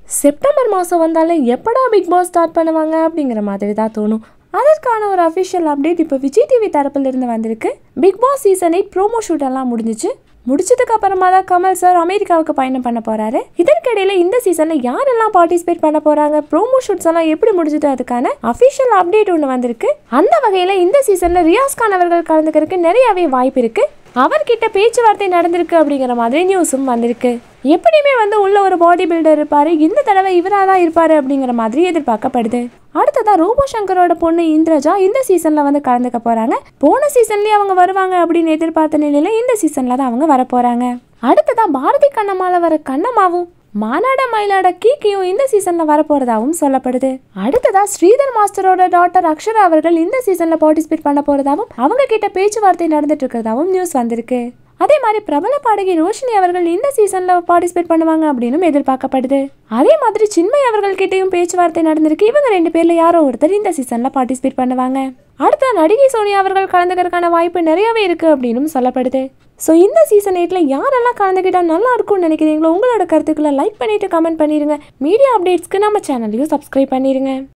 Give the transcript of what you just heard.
September மாதம் வந்தாலே எப்படா பிக் பாஸ் ஸ்டார்ட் பண்ணுவாங்க அப்படிங்கிற மாதிரி தான் தோணும் அதற்கான ஒரு அஃபிஷியல் அப்டேட் இப்போ விஜய் டிவி தரப்புல இருந்து வந்திருக்கு Big Boss season eight promo shoot எல்லாம் முடிஞ்சிச்சு முடிச்சதுக்கு அப்புறமா தான் கமல் சார் அமெரிக்காவுக்கு பயணம் பண்ண போறாரு இதற்கிடையில இந்த சீசன்ல யாரெல்லாம் பார்ட்டிசிபேட் பண்ண போறாங்க ப்ரோமோ ஷூட்ஸ் எல்லாம் எப்படி முடிஞ்சது அதுக்கான அஃபிஷியல் அப்டேட் ஒன்று வந்திருக்கு அந்த வகையில இந்த சீசன்ல ரியாஸ் கான் அவர்கள் கலந்துக்கிறதுக்கு நிறையவே வாய்ப்பு இருக்கு அவர்கிட்ட பேச்சுவார்த்தை நடந்திருக்கு அப்படிங்கிற மாதிரி நியூஸும் வந்திருக்கு எப்படியுமே வந்து உள்ள ஒரு பாடி பில்டர் இருப்பாரு இந்த தடவை இவராக தான் இருப்பாரு அப்படிங்கிற மாதிரி எதிர்பார்க்கப்படுது அடுத்ததா ரோபோ சங்கரோட பொண்ணு இந்திரஜா இந்த சீசன்ல வந்து கலந்துக்க போறாங்க போன சீசன்லயே அவங்க வருவாங்க அப்படின்னு எதிர்பார்த்த நிலையில இந்த சீசன்ல தான் அவங்க வர போறாங்க அடுத்ததா பாரதி கண்ணம்மால வர கண்ணம்மாவும் மானாட மயிலாட கீக்கியும் இந்த சீசன்ல வரப்போறதாவும் சொல்லப்படுது அடுத்ததா ஸ்ரீதர் மாஸ்டரோட டாட்டர் அக்ஷரா அவர்கள் இந்த சீசன்ல பார்ட்டிசிபேட் பண்ண போறதாவும் அவங்க கிட்ட பேச்சுவார்த்தை நடந்துட்டு இருக்கிறதாவும் நியூஸ் வந்திருக்கு அதே மாதிரி பிரபல பாடகி ரோஷினி அவர்கள் இந்த சீசன்ல பார்ட்டிசிபேட் பண்ணுவாங்க அப்படின்னு எதிர்பார்க்கப்படுது அதே மாதிரி சின்மய் அவர்கள் கிட்டயும் பேச்சுவார்த்தை நடந்திருக்கு இவங்க ரெண்டு பேர்ல யாரோ ஒருத்தர் இந்த சீசன்ல பார்ட்டிசிபேட் பண்ணுவாங்க அடுத்த நடிகை சோனியா அவர்கள் கலந்துக்கிறதுக்கான வாய்ப்பு நிறையவே இருக்கு அப்படின்னு சொல்லப்படுது ஸோ இந்த சீசன் எயிட்ல யாரெல்லாம் கலந்துக்கிட்டா நல்லா இருக்கும்னு நினைக்கிறீங்களோ உங்களோட கருத்துக்களை லைக் பண்ணிட்டு கமெண்ட் பண்ணிருங்க மீடியா அப்டேட்ஸ்க்கு நம்ம சேனலையும் சப்ஸ்கிரைப் பண்ணிருங்க